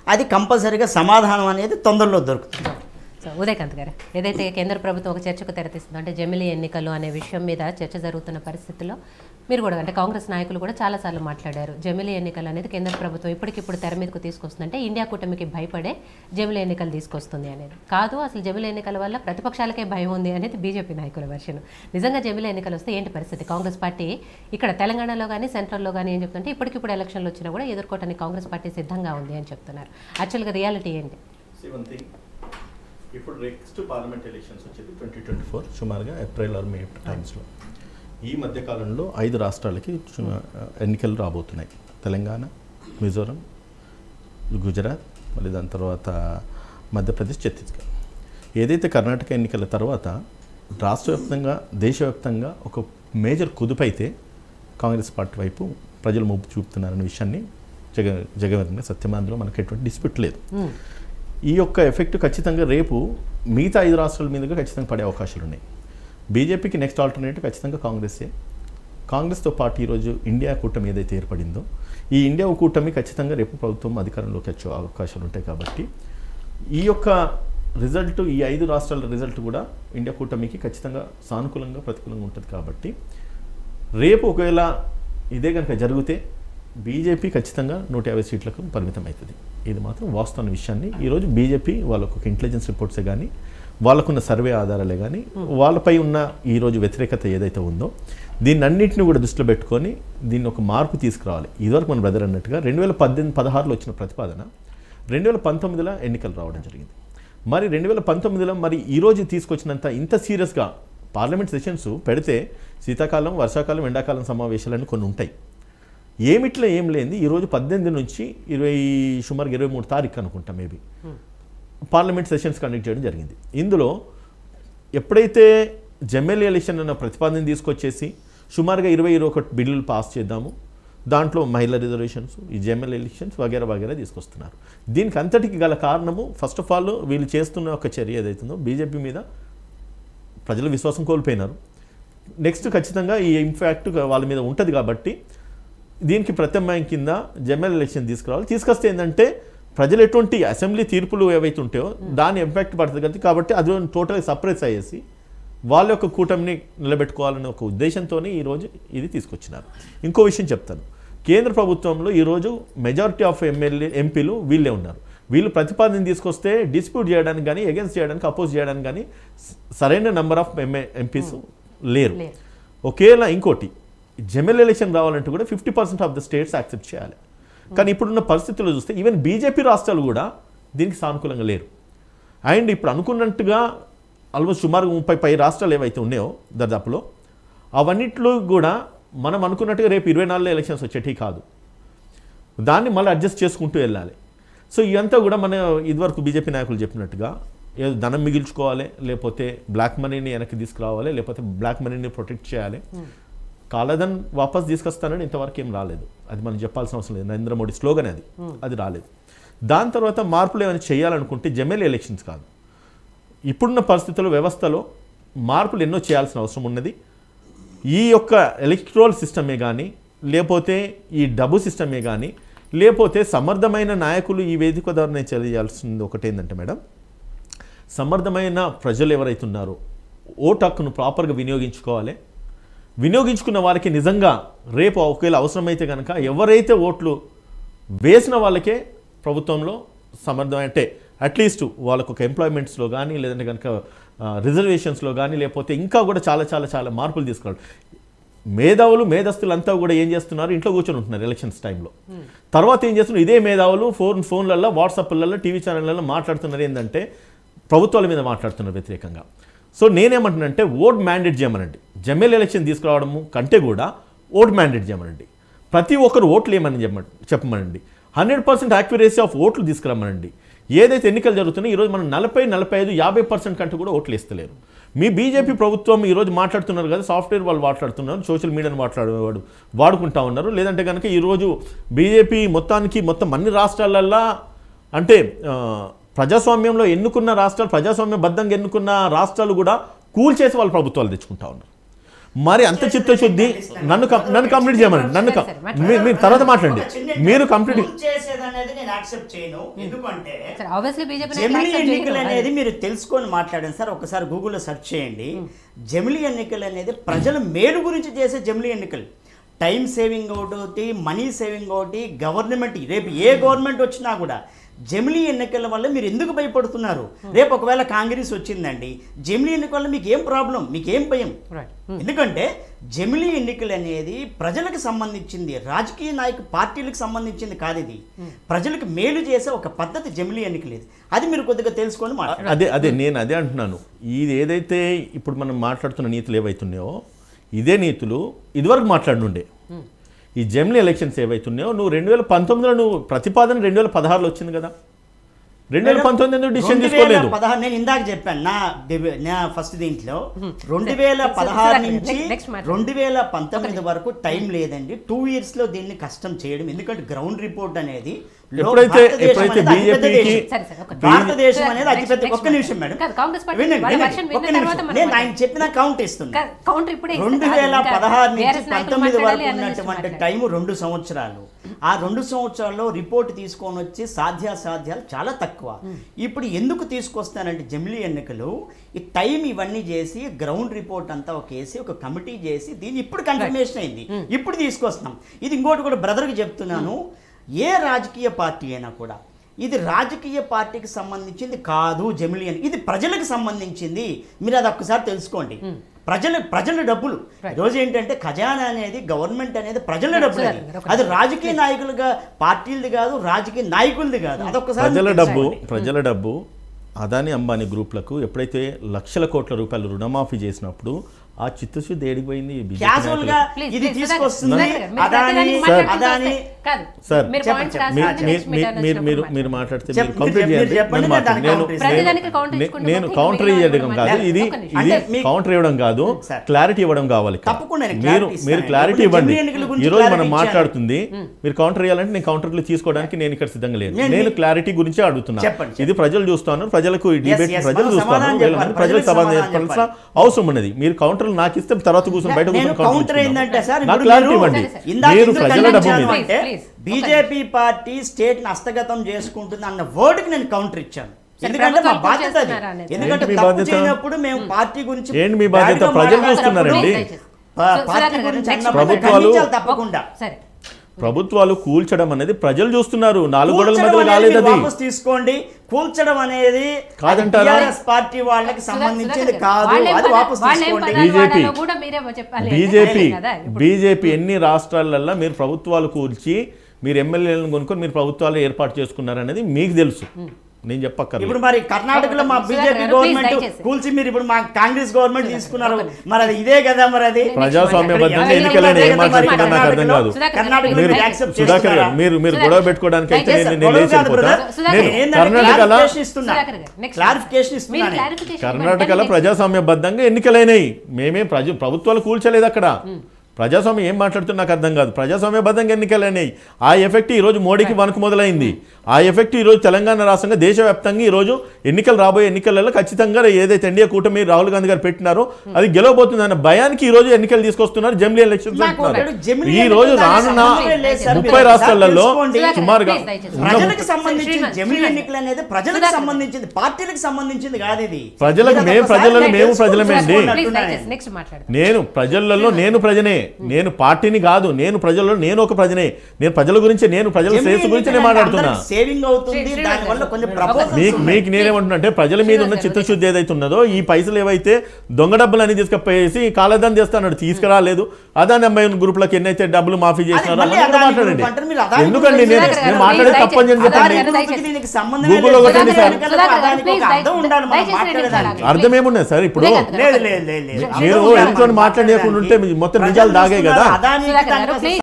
అది కంపల్సరీగా సమాధానం అనేది తొందరలో దొరుకుతుంది సో ఉదయకాంత్ గారు ఏదైతే కేంద్ర ప్రభుత్వం ఒక చర్చకు తెరతీస్తుందో అంటే జమిలీ ఎన్నికలు అనే విషయం మీద చర్చ జరుగుతున్న పరిస్థితుల్లో మీరు కూడా అంటే కాంగ్రెస్ నాయకులు కూడా చాలాసార్లు మాట్లాడారు జమిలీ ఎన్నికలు అనేది కేంద్ర ప్రభుత్వం ఇప్పటికిప్పుడు తెర మీదకు తీసుకొస్తుందంటే ఇండియా కూటమికి భయపడే జమిలీ ఎన్నికలు తీసుకొస్తుంది అనేది కాదు అసలు జమిలీ ఎన్నికల వల్ల ప్రతిపక్షాలకే భయం ఉంది అనేది బీజేపీ నాయకుల వర్షన్ నిజంగా జమిలీ ఎన్నికలు వస్తే ఏంటి పరిస్థితి కాంగ్రెస్ పార్టీ ఇక్కడ తెలంగాణలో కానీ సెంట్రల్లో కానీ ఏం చెప్తుంటే ఇప్పటికిప్పుడు ఎలక్షన్లు వచ్చినా కూడా ఎదుర్కోవడానికి కాంగ్రెస్ పార్టీ సిద్ధంగా ఉంది అని చెప్తున్నారు యాక్చువల్గా రియాలిటీ ఏంటి See one thing. ఇప్పుడు నెక్స్ట్ పార్లమెంట్ ఎలక్షన్స్ వచ్చేది ట్వంటీ ట్వంటీ ఫోర్ సుమారుగా ఏప్రిల్ ఆర్ మే టైమ్స్లో ఈ మధ్య కాలంలో ఐదు రాష్ట్రాలకి చు- ఎన్నికలు రాబోతున్నాయి తెలంగాణ మిజోరం గుజరాత్ మళ్ళీ దాని తర్వాత మధ్యప్రదేశ్ ఛత్తీస్గఢ్ ఏదైతే కర్ణాటక ఎన్నికల తర్వాత రాష్ట్ర వ్యాప్తంగా దేశవ్యాప్తంగా ఒక మేజర్ కుదుపైతే కాంగ్రెస్ పార్టీ వైపు ప్రజలు మొగ్గు చూపుతున్నారనే విషయాన్ని జగ జగవర్గంగా సత్యమాంధ్రలో మనకు ఎటువంటి డిస్ప్యూట్ లేదు ఈ యొక్క ఎఫెక్ట్ ఖచ్చితంగా రేపు మిగతా ఐదు రాష్ట్రాల మీదుగా ఖచ్చితంగా పడే అవకాశాలు ఉన్నాయి బీజేపీకి నెక్స్ట్ ఆల్టర్నేటివ్ ఖచ్చితంగా కాంగ్రెసే కాంగ్రెస్తో పాటు ఈరోజు ఇండియా కూటమి ఏదైతే ఏర్పడిందో ఈ ఇండియా కూటమి ఖచ్చితంగా రేపు ప్రభుత్వం అధికారంలోకి వచ్చే అవకాశాలు ఉంటాయి కాబట్టి ఈ యొక్క రిజల్ట్ ఈ ఐదు రాష్ట్రాల రిజల్ట్ కూడా ఇండియా కూటమికి ఖచ్చితంగా సానుకూలంగా ప్రతికూలంగా ఉంటుంది కాబట్టి రేపు ఒకవేళ ఇదే కనుక జరిగితే బీజేపీ ఖచ్చితంగా నూట యాభై సీట్లకు పరిమితం అవుతుంది ఇది మాత్రం వాస్తవ విషయాన్ని ఈరోజు బీజేపీ వాళ్ళకు ఒక ఇంటెలిజెన్స్ రిపోర్ట్సే కానీ వాళ్ళకున్న సర్వే ఆధారాలే కానీ వాళ్ళపై ఉన్న ఈరోజు వ్యతిరేకత ఏదైతే ఉందో దీన్ని అన్నింటిని కూడా దృష్టిలో పెట్టుకొని దీన్ని ఒక మార్పు తీసుకురావాలి ఇదివరకు మన బ్రదర్ అన్నట్టుగా రెండు వేల పద్దెనిమిది పదహారులో వచ్చిన ప్రతిపాదన రెండు వేల పంతొమ్మిదిలో ఎన్నికలు రావడం జరిగింది మరి రెండు వేల పంతొమ్మిదిలో మరి ఈరోజు తీసుకొచ్చినంత ఇంత సీరియస్గా పార్లమెంట్ సెషన్స్ పెడితే శీతాకాలం వర్షాకాలం ఎండాకాలం సమావేశాలని కొన్ని ఉంటాయి ఏమిట్లో ఏం లేనిది ఈరోజు పద్దెనిమిది నుంచి ఇరవై సుమారు ఇరవై మూడు తారీఖు అనుకుంటా మేబీ పార్లమెంట్ సెషన్స్ కండక్ట్ చేయడం జరిగింది ఇందులో ఎప్పుడైతే జెమ్మెల్ ఎలక్షన్ అన్న ప్రతిపాదన తీసుకొచ్చేసి సుమారుగా ఇరవై ఇరవై ఒకటి బిల్లులు పాస్ చేద్దాము దాంట్లో మహిళా రిజర్వేషన్స్ ఈ జెమ్మెల్ ఎలక్షన్స్ వగేరా వగేరా తీసుకొస్తున్నారు దీనికి అంతటికి గల కారణము ఫస్ట్ ఆఫ్ ఆల్ వీళ్ళు చేస్తున్న ఒక చర్య ఏదైతుందో బీజేపీ మీద ప్రజలు విశ్వాసం కోల్పోయినారు నెక్స్ట్ ఖచ్చితంగా ఈ ఇంపాక్ట్ వాళ్ళ మీద ఉంటుంది కాబట్టి దీనికి ప్రత్యామ్నాయం కింద జనరల్ ఎలక్షన్ తీసుకురావాలి తీసుకొస్తే ఏంటంటే ప్రజలు ఎటువంటి అసెంబ్లీ తీర్పులు ఏవైతే ఉంటాయో దాని ఇంపాక్ట్ పడుతుంది కాబట్టి కాబట్టి అది టోటల్గా సప్రెస్ అయ్యేసి వాళ్ళ యొక్క కూటమిని నిలబెట్టుకోవాలనే ఒక ఉద్దేశంతోనే ఈరోజు ఇది తీసుకొచ్చినారు ఇంకో విషయం చెప్తాను కేంద్ర ప్రభుత్వంలో ఈరోజు మెజారిటీ ఆఫ్ ఎమ్మెల్యే ఎంపీలు వీళ్ళే ఉన్నారు వీళ్ళు ప్రతిపాదన తీసుకొస్తే డిస్ప్యూట్ చేయడానికి కానీ అగేన్స్ట్ చేయడానికి అపోజ్ చేయడానికి కానీ స- సరైన నెంబర్ ఆఫ్ ఎంఏ ఎంపీస్ లేరు లేరు. ఒకేలా ఇంకోటి జనరల్ ఎలక్షన్ రావాలంటే కూడా fifty percent of the states accept చేయాలి కానీ ఇప్పుడున్న పరిస్థితుల్లో చూస్తే ఈవెన్ బీజేపీ రాష్ట్రాలు కూడా దీనికి సానుకూలంగా లేరు అండ్ ఇప్పుడు అనుకున్నట్టుగా ఆల్మోస్ట్ సుమారు ముప్పై పై రాష్ట్రాలు ఏవైతే ఉన్నాయో దర్దాపులో అవన్నిట్లో కూడా మనం అనుకున్నట్టుగా రేపు ఇరవై నాలుగులో ఎలక్షన్స్ వచ్చేటి కాదు దాన్ని మళ్ళీ అడ్జస్ట్ చేసుకుంటూ వెళ్ళాలి సో ఇదంతా కూడా మన ఇదివరకు బీజేపీ నాయకులు చెప్పినట్టుగా ఏదో ధనం మిగిల్చుకోవాలి లేకపోతే బ్లాక్ మనీని వెనక్కి తీసుకురావాలి లేకపోతే బ్లాక్ మనీని ప్రొటెక్ట్ చేయాలి కాలధన్ వాపస్ తీసుకొస్తానని ఇంతవరకు ఏం రాలేదు అది మనం చెప్పాల్సిన అవసరం లేదు నరేంద్ర మోడీ స్లోగన్ అది అది రాలేదు దాని తర్వాత మార్పులు ఏమైనా చేయాలనుకుంటే జమెల్ ఎలక్షన్స్ కాదు ఇప్పుడున్న పరిస్థితుల్లో వ్యవస్థలో మార్పులు ఎన్నో చేయాల్సిన అవసరం ఉన్నది ఈ యొక్క ఎలక్ట్రోల్ సిస్టమే కానీ లేకపోతే ఈ డబ్బు సిస్టమే కానీ లేకపోతే సమర్థమైన నాయకులు ఈ వేదిక ద్వారా నేను తెలియాల్సింది ఒకటి ఏంటంటే మేడం సమర్థమైన ప్రజలు ఎవరైతే ఉన్నారో ఓటు హక్కును ప్రాపర్గా వినియోగించుకోవాలి వినియోగించుకున్న వారికి నిజంగా రేపు ఒకవేళ అవసరమైతే కనుక ఎవరైతే ఓట్లు వేసిన వాళ్ళకే ప్రభుత్వంలో సమర్థం అంటే అట్లీస్ట్ వాళ్ళకు ఒక ఎంప్లాయ్మెంట్స్లో కానీ లేదంటే కనుక రిజర్వేషన్స్లో కానీ లేకపోతే ఇంకా కూడా చాలా చాలా చాలా మార్పులు తీసుకురావాలి మేధావులు మేధస్తులంతా కూడా ఏం చేస్తున్నారు ఇంట్లో కూర్చొని ఉంటున్నారు ఎలక్షన్స్ టైంలో తర్వాత ఏం చేస్తున్నారు ఇదే మేధావులు ఫోన్ ఫోన్లలో వాట్సాప్లలో టీవీ ఛానళ్ళలో మాట్లాడుతున్నారు ఏంటంటే ప్రభుత్వాల మీద మాట్లాడుతున్నారు వ్యతిరేకంగా సో నేనేమంటున్నానంటే ఓట్ మ్యాండేట్ చేయమనండి జమెల్ ఎలక్షన్ తీసుకురావడము కంటే కూడా ఓట్ మ్యాండేట్ చేయమనండి ప్రతి ఒక్కరు ఓట్లు ఏమని చెప్పమని చెప్పమనండి హండ్రెడ్ పర్సెంట్ యాక్యురేసీ ఆఫ్ ఓట్లు తీసుకురమ్మనండి ఏదైతే ఎన్నికలు జరుగుతున్నాయో ఈరోజు మనం నలభై నలభై ఐదు యాభై పర్సెంట్ కంటే కూడా ఓట్లు వేస్తలేరు మీ బీజేపీ ప్రభుత్వం ఈరోజు మాట్లాడుతున్నారు కదా సాఫ్ట్వేర్ వాళ్ళు మాట్లాడుతున్నారు సోషల్ మీడియాను మాట్లాడేవాడు వాడుకుంటా ఉన్నారు లేదంటే కనుక ఈరోజు బీజేపీ మొత్తానికి మొత్తం అన్ని రాష్ట్రాలల్లో అంటే ఆ, ప్రజాస్వామ్యంలో ఎన్నుకున్న రాష్ట్రాలు ప్రజాస్వామ్యబద్ధంగా ఎన్నుకున్న రాష్ట్రాలు కూడా కూల్చేసి వాళ్ళ ప్రభుత్వాలు తెచ్చుకుంటా ఉన్నారు మరి అంత చిత్తశుద్ధి నన్ను కం- నన్ను కంప్లీట్ చేయమని నన్ను కం- మీ- మీరు తర్వాత మాట్లాడండి ఒక చిన్న మీరు కంప్లీట్ రూల్ చేసేదనేది నేను యాక్సెప్ట్ చేయను ఎందుకంటే సరే ఆబ్వియస్లీ బీజేపీ జమిలీ ఎన్నికలు అనేది మీరు తెలుసుకొని మాట్లాడండి సార్ ఒకసారి గూగుల్లో సెర్చ్ చేయండి జమిలీ ఎన్నికలు అనేది ప్రజల మేలు గురించి చేసే జమిలీ ఎన్నికలు టైం సేవింగ్ ఒకటి మనీ సేవింగ్ ఒకటి గవర్నమెంట్ రేపు ఏ గవర్నమెంట్ వచ్చినా కూడా జమిలీ ఎన్నికల వల్ల మీరు ఎందుకు భయపడుతున్నారు రేపు ఒకవేళ కాంగ్రెస్ వచ్చిందండి జమిలీ ఎన్నికల వల్ల మీకు ఏం ప్రాబ్లం మీకు ఏం భయం రైట్ ఎందుకంటే జమిలీ ఎన్నికలు అనేది ప్రజలకు సంబంధించింది రాజకీయ నాయక పార్టీలకు సంబంధించింది కాదు ఇది ప్రజలకు మేలు చేసే ఒక పద్ధతి జమిలీ ఎన్నికలు ఇది అది మీరు కొద్దిగా తెలుసుకొని మాట్లాడాలి అదే అదే నేను అదే అంటున్నాను ఇది ఏదైతే ఇప్పుడు మనం మాట్లాడుతున్న నీతులు ఏవైతున్నాయో ఇదే నీతులు ఇదివరకు మాట్లాడుండే ఈ జెమిని ఎలక్షన్స్ ఏవైతున్నాయో నువ్వు రెండు వేల పంతొమ్మిదిలో నువ్వు ప్రతిపాదన రెండు వేల పదహారులో వచ్చింది కదా రెండు వేల పంతొమ్మిది ఎందుకు డిసిషన్ రెండు వేల తీసుకోలేదు పదహారు నేను ఇందాక చెప్పాను నా డిబే- నా ఫస్ట్ దీంట్లో రెండు వేల పదహారు next- నుంచి next మాట్లాడు. రెండు వేల పంతొమ్మిది వరకు టైం లేదండి టూ ఇయర్స్ లో దీన్ని కష్టం చేయడం ఎందుకంటే గ్రౌండ్ రిపోర్ట్ అనేది లో- ఎప్పుడైతే- భారతదేశం ఎప్పుడైతే అనేది అతిపెద్ద BJP కి దేశం. సరే, సరే, ఒక భారతదేశం నిమిషం. అనేది అతిపెద్ద Next- ఒక్క next నిమిషం మేడం కాదు, కాంగ్రెస్ పార్టీ వినండి, వాళ్ళ వినండి. version ఒక్క విన్న నిమిషం. తర్వాత మనం నేను ఆయన మాట్లాడదాం. చెప్పిన కౌంట్ ఇస్తున్నా కాదు, కౌంటర్ ఇప్పుడే ఇస్తే రెండు కాదు, వేల ఇంకా పదహారు నుంచి వేరే నాయకులు పంతొమ్మిది వరకు మాట్లాడాలి, అనలిస్ట్ ఉన్నటువంటి మాట్లాడాలి. టైం రెండు సంవత్సరాలు ఆ రెండు సంవత్సరాల్లో రిపోర్ట్ తీసుకొని వచ్చి సాధ్యాసాధ్యాలు చాలా తక్కువ ఇప్పుడు ఎందుకు తీసుకొస్తానంటే జమిలీ ఎన్నికలు ఈ టైం ఇవన్నీ చేసి గ్రౌండ్ రిపోర్ట్ అంతా ఒక వేసి ఒక కమిటీ చేసి దీన్ని ఇప్పుడు కన్ఫర్మేషన్ అయింది ఇప్పుడు తీసుకొస్తున్నాం ఇది ఇంకోటి కూడా బ్రదర్కి చెప్తున్నాను ఏ రాజకీయ పార్టీ అయినా కూడా ఇది రాజకీయ పార్టీకి సంబంధించింది కాదు జమిలీ అని ఇది ప్రజలకు సంబంధించింది మీరు అది ఒక్కసారి తెలుసుకోండి ప్రజల ప్రజల డబ్బులు ఈరోజు ఏంటంటే ఖజానా అనేది గవర్నమెంట్ అనేది ప్రజల డబ్బులు అది. సరే, ఒక అది రాజకీయ నాయకులుగా పార్టీలది కాదు రాజకీయ నాయకులది కాదు అదొక్కసారి ప్రజల మీరు డబ్బు తెలుసుకోండి. ప్రజల డబ్బు అదాని అంబానీ గ్రూప్లకు ఎప్పుడైతే లక్షల కోట్ల రూపాయలు రుణమాఫీ చేసినప్పుడు ఆ చిత్తశుద్ధి ఏడిపోయింది ఈ BJP క్యాజువల్ గా నాయకులకు. Please, ఇది please, తీసుకొస్తుంది సుధాకర్ గారు, మీరు అదాని ప్రతిదానికి మాట్లాడుకుంటూ అదాని వస్తే- కాదు సార్, మీరు చెప్పండి, పాయింట్స్ చెప్పండి. మీ- రాసుకోండి, మీ- next మీ- meeting మీరు మీరు వచ్చినప్పుడు మీరు మాట్లాడితే చెప్ప- మీరు కంప్లీట్ మీరు చేయండి చెప్పండి, నేను నేను మాట్లాడు- దానికి నేను counter ఇస్తాను. ప్రతిదానికి counter నే- ఇచ్చుకుంటూ నేను పోతే కౌంటర్ మిగిలిన ఇవ్వడం వాళ్ళు కాదు మాట్లాడారు. ఇది ఒక్క నిమిషం. ఇది అంటే మీకు- కౌంటర్ ఇవ్వడం కాదు సార్. క్లారిటీ ఇవ్వడం కావాలి ఇక్కడ. తప్పకుండా నేను మీరు clarity మీరు ఇస్తాను. క్లారిటీ ఇప్పుడు ఇవ్వండి జమిలీ ఎన్నికల గురించి ఈ రోజు మనం clarity మాట్లాడుతుంది మీరు కౌంటర్ ఇవ్వాలంటే నేను కౌంటర్లు తీసుకోవడానికి నేను ఇక్కడ సిద్ధంగా లేను నేను- నేను క్లారిటీ గురించి అడుగుతున్నా చెప్పండి, ఇది ప్రజలు చూస్తాను ప్రజలకు ఈ డిబేట్ yes, ప్రజలు మనం చూస్తాను సమాధానం వీళ్ళందరూ చెప్పాలి. ప్రజలకు ప్రజలకు సమాధానం సమాధానం చెప్పాల్సిన అవసరం ఉన్నది మీరు కౌంటర్లు నాకు ఇస్తే తర్వాత కూర్చొని బయట నేను కూర్చొని కౌంటర్ ఏంటంటే సార్ నాకు ఇప్పుడు క్లారిటీ మీరు ఇవ్వండి సరే, సరే. ఇందాక మీరు ఎందుకు ప్రజల డబ్బు ఖండించాను మీద అంటే Please, please. BJP party state ని హస్తగతం చేసుకుంటుంది అన్న వర్డ్ కి నేను కౌంటర్ ఇచ్చాను సరే, ఎందుకంటే మా ప్రభుత్వాలు బాధ్యత అది చేస్తున్నారా అనేది. ఎందుకంటే ఏంటి మీ తప్పు బాధ్యత? చేయనప్పుడు మేము పార్టీ గురించి ఏంటి మీ బాధ్యత? బ్యాడ్గా ప్రజలు మాట్లాడినప్పుడు చూస్తున్నారండి. దయచేసి. పా- సు- పార్టీ సుధాకర్ గారు, గురించి next అన్నప్పుడు ప్రభుత్వాలు- ఖండించాలి తప్పకుండా సరే ప్రభుత్వాలు కూల్చడం అనేది ప్రజలు చూస్తున్నారు నాలుగు గోడల కూల్చడం మధ్యలో అనేది కాలేదు మీరు అది వాపస్ తీసుకోండి కూల్చడం అనేది కాదంటారా? టిఆర్ఎస్ పార్టీ వాళ్ళకి సంబంధించింది సుధాకర్ గారు, కాదు వాళ్ళేం అది పదాలు- వాపస్ వాళ్ళేం తీసుకోండి పదాలు BJP. వాడాలో కూడా మీరే చెప్పాలి బీజేపీ కదా ఇప్పుడు. బీజేపీ ఎన్ని రాష్ట్రాలల్లో మీరు ప్రభుత్వాలు కూల్చి మీరు ఎమ్మెల్యేలను కొనుక్కొని మీరు ప్రభుత్వాలు ఏర్పాటు చేసుకున్నారనేది మీకు తెలుసు నేను చెప్పక్కర్లేదు ఇప్పుడు మరి కర్ణాటకలో మా సుధాకర్ బీజేపీ గారు, గవర్నమెంట్ please దయచేసి. కూల్చి మీరు ఇప్పుడు మా కాంగ్రెస్ గవర్నమెంట్ తీసుకున్నారు మరి అది ఇదే కదా మరి అది ప్రజాస్వామ్యబద్ధంగా ఎవరు ఎన్నికలని ఏం ఎవరు మాట్లాడుతున్నా నాకు అర్థం కాదు కర్ణాటకలో మీరు మీరు యాక్సెప్ట్ సుధాకర్ గారు చేస్తున్నారా? మీరు మీరు సుధాకర్ గొడవ పెట్టుకోవడానికి అయితే దయచేసి నేను నేను గొడవ లేచి కాదు వెళ్ళిపోతా brother. సుధాకర్ నేను గారు, ఏంటంటే కర్ణాటకలో clarification ఇస్తున్నా సుధాకర్ గారు, next. క్లారిఫికేషన్ మీరు ఇస్తున్నాను clarification కర్ణాటకలో ఇవ్వండి. ప్రజాస్వామ్యబద్ధంగా ఎన్నికలైనాయి మేమే ప్రజ ప్రభుత్వాలు కూల్చలేదు అక్కడ ప్రజాస్వామ్యం ఏం మాట్లాడుతున్నా నాకు అర్థం కాదు ప్రజాస్వామ్యబద్ధంగా ఎన్నికలైనాయి ఆ ఎఫెక్ట్ ఈ రోజు మోడీకి వణుకు మొదలైంది ఆ ఎఫెక్ట్ ఈ రోజు తెలంగాణ రాష్ట్రంగా దేశవ్యాప్తంగా ఈ రోజు ఎన్నికలు రాబోయే ఎన్నికలలో ఖచ్చితంగా ఏదైతే ఎన్డీఏ కూటమి రాహుల్ గాంధీ గారు పెట్టినారో అది గెలవబోతుంది అన్న భయానికి ఈ రోజు ఎన్నికలు తీసుకొస్తున్నారు జమిలీ ఎలక్షన్స్ నాకు ఒకటి జమిలీ ఈ రోజు ఎన్నికలు రానున్న సంబంధమే లేదు సార్. ముప్పై మీరు రాష్ట్రాలలో తెలుసుకోండి. సుమారుగా Please, దయచేసి. ఉన్న ప్రజలకు సంబంధించిన శ్రీనివాస్, జమిలీ శ్రీనివాస్. ఎన్నికలు అనేది ప్రజలకు సుధాకర్. సంబంధించింది పార్టీలకు సంబంధించింది కాదు ఇది ప్రజలకు మీరు మేము అదొకసారి ప్రజలను నేను మేము తెలుసుకొని ప్రజలమేండి. Please, తెలుసుకున్నట్టున్నాను. దయచేసి నెక్స్ట్ మాట్లాడదాం నేను ప్రజలలో నేను ప్రజనే నేను పార్టీని కాదు నేను ప్రజల్లో నేను ఒక ప్రజనే నేను ప్రజల గురించి నేను ప్రజల జమిలీ శ్రేయస్సు గురించి నేను ఎన్నికలు మాట్లాడుతున్నా అందరికి సేవింగ్ అవుతుంది శ్రీ- దాని వల్ల శ్రీనివాస్ కొన్ని గారు. ప్రపోజల్స్ మీకు ఉన్నాయి. మీకు నేనేమంటున్నా అంటే ప్రజల మీద ఉన్న చిత్తశుద్ధి ఏదైతే ఉన్నదో ఈ పైసలు ఏవైతే దొంగ డబ్బులు అని తీసుకపోయేసి కాలదాన్ చేస్తాడు తీసుకురాలేదు అదాని అమ్మాయి గ్రూపులకు ఎన్నైతే డబ్బులు మాఫీ చేసినారో మళ్ళీ అవన్నీ కూడా అదాని మాట్లాడండి గ్రూప్ అంటారు, మీరు అదాని ఎందుకండి గ్రూప్ నేను సుధాకర్ నేను గారు, మాట్లాడే please తప్పని చెప్పి దయచేసి. చెప్పండి అదాని గ్రూప్కి దయచేసి. దీనికి సంబంధమే గూగుల్లో లేదు. కొట్టండి సుధాకర్ సార్. ఎన్నికలకు సుధాకర్ గారు, అదానికి ఒక please అర్థం ఉండాలి మనం దయచేసి మాట్లాడేదానికి. అర్థం ఏమున్నది సార్ ఇప్పుడు వివేకానంద గారు. లేదు లేదు లేదు లేదు. మీరు అర్థం ఉండాలి ఎదుర్కొని మనం మాట్లాడేయకుండా ఉంటే మాట్లాడేదానికి. మొత్తం ప్రజలు నిజాలు దాగే కదా చూస్తున్నారు, అదానికి సుధాకర్ గారు, దానికి please.